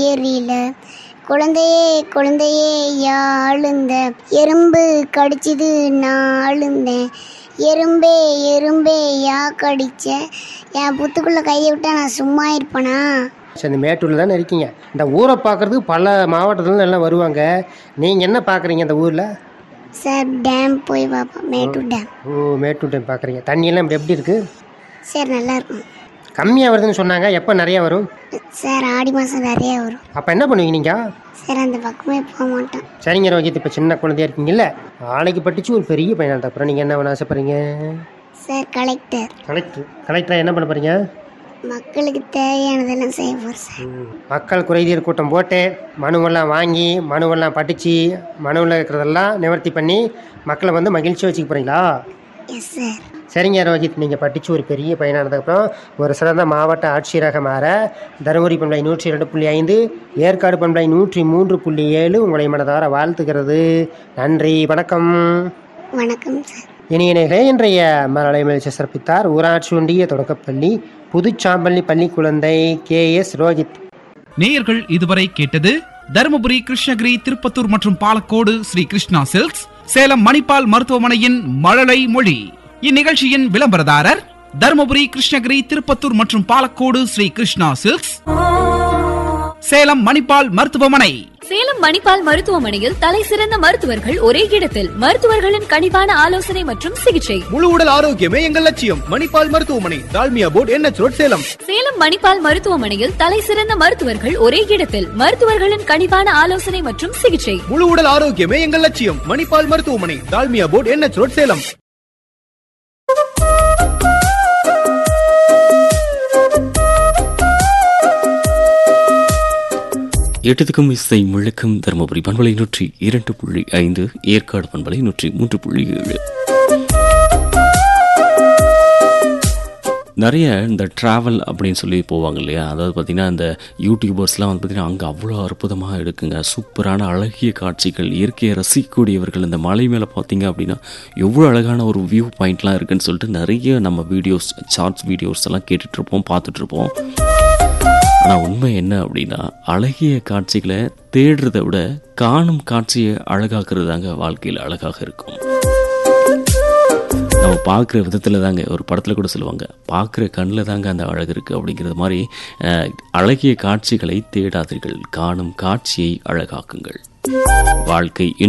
ஏரியில குழந்தையே குழந்தையே யா அழுந்த எறும்பு கடிச்சது நான் அழுந்தேன் எறும்பே எறும்பே யா கடிச்ச என் புத்துக்குள்ள கையை விட்டா நான் சும்மா இருப்பேனா சரி இந்த மேட்டூரில் தானே இருக்கீங்க இந்த ஊரை பார்க்குறதுக்கு பல மாவட்டத்துல எல்லாம் வருவாங்க நீங்கள் என்ன பார்க்குறீங்க இந்த ஊரில் சார் டேம் போய் பார்ப்போம் மேட்டூர் டேம் ஓ மேட்டூர் டைம் பார்க்குறீங்க தண்ணியெல்லாம் இப்ப எப்படி இருக்குது சார் நல்லா இருக்கும் கம்மியாக வருதுன்னு சொன்னாங்க எப்போ நிறையா வரும் சார் ஆடி மாதம் நிறையா வரும் அப்போ என்ன பண்ணுவீங்க நீங்கள் சார் அந்த பக்கமே போக மாட்டோம் சரிங்க ரோஹித் இப்போ சின்ன குழந்தையா இருக்கீங்கல்ல நாளைக்கு படிச்சு ஒரு பெரிய பையனாக அப்புறம் நீங்கள் என்ன பண்ண ஆசைப்படுறீங்க சார் கலெக்டர் கலெக்டர் கலெக்டராக என்ன பண்ண போகிறீங்க மக்களுக்கு தேவையானதெல்லாம் செய்ய போகிறேன் சார் மக்கள் குறைதீர் கூட்டம் போட்டு மனுவெல்லாம் வாங்கி மனுவெல்லாம் படித்து மனுவில் இருக்கிறதெல்லாம் நிவர்த்தி பண்ணி மக்களை வந்து மகிழ்ச்சி வச்சுக்க போகிறீங்களா எஸ் சார் சரிங்க ரோஹித் நீங்கள் படித்து ஒரு பெரிய பையனானதுக்கப்புறம் ஒரு சிறந்த மாவட்ட ஆட்சியராக மாற தருமபுரி பண்பலை நூற்றி ரெண்டு புள்ளி ஐந்து ஏற்காடு பண்பலை நூற்றி மூன்று புள்ளி ஏழு உங்களை மனதார வாழ்த்துகிறது நன்றி வணக்கம் வணக்கம் சார் இனியனைகளே இன்றைய மலலை மகிழ்ச்சி சிறப்பித்தார் ஊராட்சி ஒன்றிய தொடக்கப்பள்ளி புதுச்சாம்பள்ளி பள்ளி குழந்தை கே எஸ் ரோஹித் நேயர்கள் இதுவரை கேட்டது தருமபுரி கிருஷ்ணகிரி திருப்பத்தூர் மற்றும் பாலக்கோடு ஸ்ரீ கிருஷ்ணா சில்க்ஸ் சேலம் மணிப்பால் மருத்துவமனையின் மழலை மொழி இந்நிகழ்ச்சியின் விளம்பரதாரர் தருமபுரி கிருஷ்ணகிரி திருப்பத்தூர் மற்றும் பாலக்கோடு ஸ்ரீ கிருஷ்ணா சில்க்ஸ் சேலம் மணிப்பால் மருத்துவமனை சேலம் மணிப்பால் மருத்துவமனையில் தலை சிறந்த மருத்துவர்கள் ஒரே இடத்தில் மருத்துவர்களின் கனிவான ஆலோசனை மற்றும் சிகிச்சை முழு உடல் ஆரோக்கியமே எங்கள் லட்சியம் மணிப்பால் மருத்துவமனை Dalmia board NH road Salem Salem Manipal மருத்துவமனையில் தலை சிறந்த மருத்துவர்கள் ஒரே இடத்தில் மருத்துவர்களின் கனிவான ஆலோசனை மற்றும் சிகிச்சை முழு உடல் ஆரோக்கியமே எங்கள் லட்சியம் மணிப்பால் மருத்துவமனை Dalmia board NH road Salem எட்டத்துக்கும் இசை முழக்கம் தருமபுரி பண்பலை நூற்றி இரண்டு புள்ளி ஐந்து ஏற்காடு பண்பலை நூற்றி மூன்று புள்ளி ஏழு நிறைய இந்த ட்ராவல் அப்படின்னு சொல்லி போவாங்க இல்லையா அதாவது பார்த்திங்கன்னா இந்த யூடியூபர்ஸ்லாம் வந்து பார்த்திங்கன்னா அங்கே அவ்வளோ அற்புதமாக எடுக்குங்க சூப்பரான அழகிய காட்சிகள் இயற்கையை ரசிக்கக்கூடியவர்கள் இந்த மலை மேலே பார்த்தீங்க அப்படின்னா எவ்வளோ அழகான ஒரு வியூ பாயிண்ட்லாம் இருக்குன்னு சொல்லிட்டு நிறைய நம்ம வீடியோஸ் ஷார்ட்ஸ் வீடியோஸ் எல்லாம் கேட்டுட்ருப்போம் பார்த்துட்ருப்போம் ஆனால் உண்மை என்ன அப்படின்னா அழகிய காட்சிகளை தேடுறதை விட காணும் காட்சியை அழகாக்குறது தாங்க வாழ்க்கையில் அழகாக இருக்கும் நம்ம பார்க்குற விதத்தில் தாங்க ஒரு படத்தில் கூட சொல்லுவாங்க பார்க்குற கண்ணில் தாங்க அந்த அழகு இருக்குது அப்படிங்கிறது மாதிரி அஹ், அழகிய காட்சிகளை தேடாதீர்கள் காணும் காட்சியை அழகாக்குங்கள் வாழ்க்கை